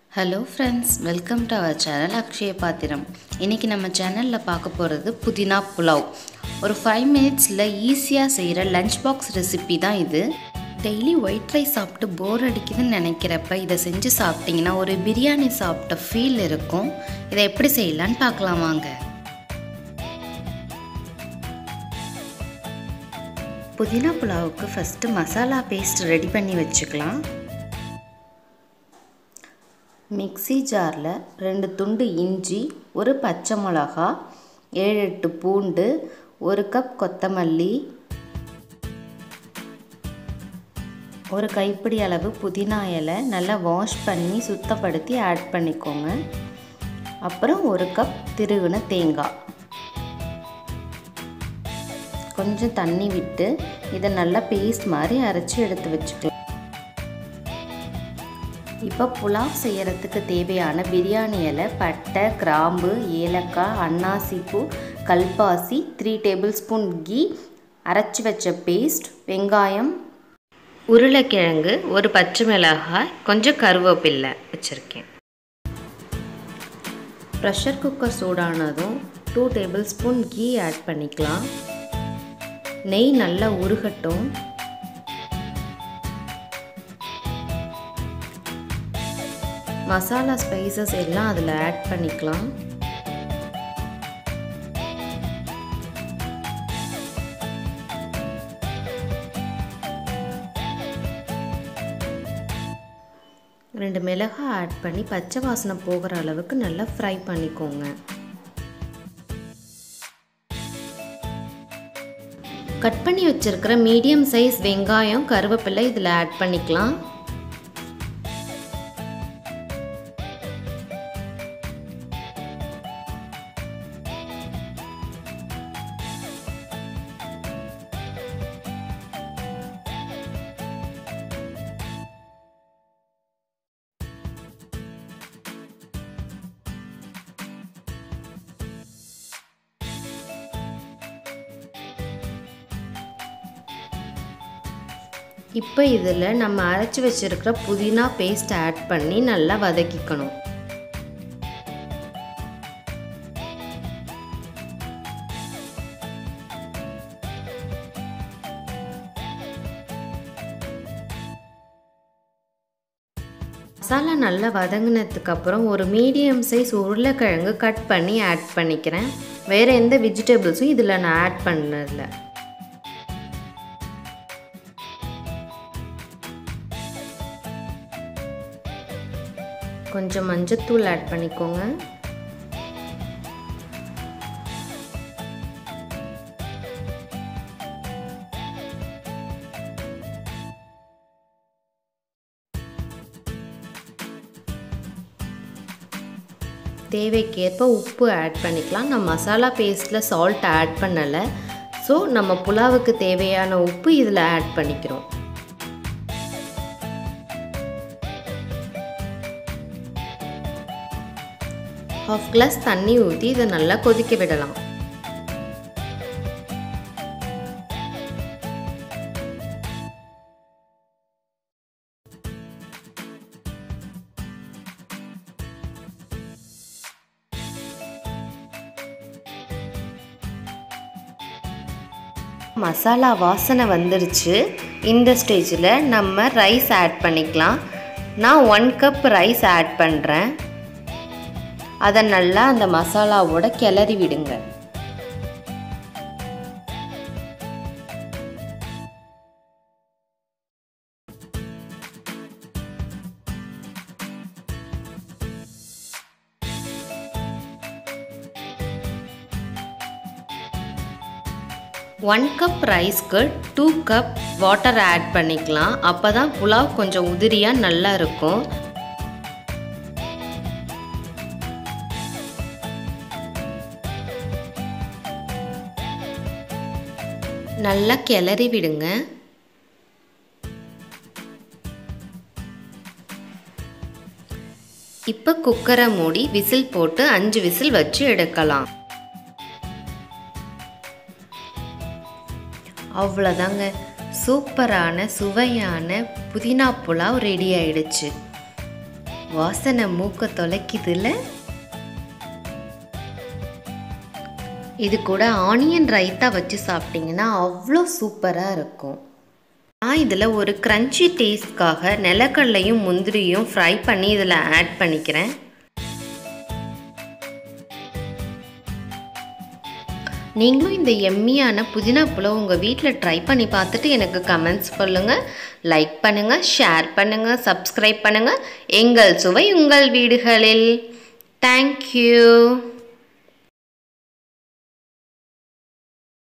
hello friends welcome to our channel Akshaya Pathram இன்றைக்கி நம்ம சேனலில் பார்க்க போகிறது புதினா புலாவ் ஒரு ஃபைவ் மினிட்ஸில் ஈஸியாக செய்கிற லஞ்ச் பாக்ஸ் ரெசிபி தான் இது டெய்லி ஒயிட் ரைஸ் சாப்பிட்டு போர் அடிக்குதுன்னு நினைக்கிறப்ப இதை செஞ்சு சாப்பிட்டிங்கன்னா ஒரு பிரியாணி சாப்பிட்ட ஃபீல் இருக்கும் இதை எப்படி செய்யலான்னு பார்க்கலாம் வாங்க புதினா புலாவுக்கு ஃபஸ்ட்டு மசாலா பேஸ்ட் ரெடி பண்ணி வச்சுக்கலாம் மிக்ஸி ஜாரில் ரெண்டு துண்டு இஞ்சி ஒரு பச்சை மிளகா ஏழு எட்டு பூண்டு ஒரு கப் கொத்தமல்லி ஒரு கைப்பிடி அளவு புதினா இலை நல்லா வாஷ் பண்ணி சுத்தப்படுத்தி ஆட் பண்ணிக்கோங்க அப்புறம் ஒரு கப் திருகுன தேங்காய் கொஞ்சம் தண்ணி விட்டு இதை நல்லா பேஸ்ட் மாதிரி அரைச்சி எடுத்து வச்சுக்கலாம் இப்போ புலாவ் செய்கிறதுக்கு தேவையான பிரியாணி இலை பட்டை கிராம்பு ஏலக்காய் அன்னாசிப்பூ கல்பாசி த்ரீ டேபிள் ஸ்பூன் கீ அரைச்சி வச்ச பேஸ்ட் வெங்காயம் உருளைக்கிழங்கு ஒரு பச்சை மிளகாய் கொஞ்சம் கருவேப்பில்லை வச்சுருக்கேன் ப்ரெஷர் குக்கர் சூடானதும் two tablespoon ghee add பண்ணிக்கலாம் நெய் நல்லா உருகட்டும் மசாலா ஸ்பைசஸ் எல்லாம் அதில் ஆட் பண்ணிக்கலாம் ரெண்டு மிளகாய் ஆட் பண்ணி பச்சை வாசனை போகிற அளவுக்கு நல்லா ஃப்ரை பண்ணிக்கோங்க கட் பண்ணி வச்சுருக்கிற மீடியம் சைஸ் வெங்காயம் கருவேப்பிலை இதில் ஆட் பண்ணிக்கலாம் இப்போ இதில் நம்ம அரைச்சி வச்சுருக்கிற புதினா பேஸ்ட் ஆட் பண்ணி நல்லா வதக்கிக்கணும் மசாலா நல்லா வதங்கினதுக்கு அப்புறம் ஒரு மீடியம் சைஸ் உருளைக்கிழங்கு கட் பண்ணி ஆட் பண்ணிக்கிறேன் வேறு எந்த வெஜிடபிள்ஸும் இதில் நான் ஆட் பண்ணதில்லை கொஞ்சம் மஞ்சத்தூள் ஆட் பண்ணிக்கோங்க தேவைக்கேற்ப உப்பு ஆட் பண்ணிக்கலாம் நான் மசாலா பேஸ்ட்டில் சால்ட் ஆட் பண்ணலை ஸோ நம்ம புலாவுக்கு தேவையான உப்பு இதில் ஆட் பண்ணிக்கிறோம் ஹாஃப் கிளாஸ் தண்ணி ஊற்றி இதை நல்லா கொதிக்க விடலாம் மசாலா வாசனை வந்துருச்சு இந்த ஸ்டேஜில் நம்ம ரைஸ் ஆட் பண்ணிக்கலாம் நான் ஒன் கப் ரைஸ் ஆட் பண்ணுறேன் அதை நல்லா அந்த மசாலாவோட கிளறி விடுங்க ஒன் கப் ரைஸ்க்கு டூ கப் வாட்டர் ஆட் பண்ணிக்கலாம் அப்போ தான் புலாவ் கொஞ்சம் உதிரியாக நல்லா இருக்கும் நல்லா கிளறி விடுங்க இப்போ குக்கரை மூடி விசில் போட்டு அஞ்சு விசில் வச்சு எடுக்கலாம் அவ்வளோதாங்க சூப்பரான சுவையான புதினா புலாவ் ரெடி ஆயிடுச்சு வாசனை மூக்க தொலைக்குதுல்ல இது கூட ஆனியன் ரைத்தா வச்சு சாப்பிட்டிங்கன்னா அவ்வளோ சூப்பராக இருக்கும் நான் இதில் ஒரு க்ரன்ச்சி டேஸ்ட்காக நிலக்கடலையும் முந்திரியும் ஃப்ரை பண்ணி இதில் ஆட் பண்ணிக்கிறேன் நீங்களும் இந்த எம்மியான புதினா புலவு உங்கள் வீட்டில் ட்ரை பண்ணி பார்த்துட்டு எனக்கு கமெண்ட்ஸ் சொல்லுங்கள் லைக் பண்ணுங்கள் ஷேர் பண்ணுங்கள் சப்ஸ்கிரைப் பண்ணுங்கள் எங்கள் சுவை உங்கள் வீடுகளில் தேங்க்யூ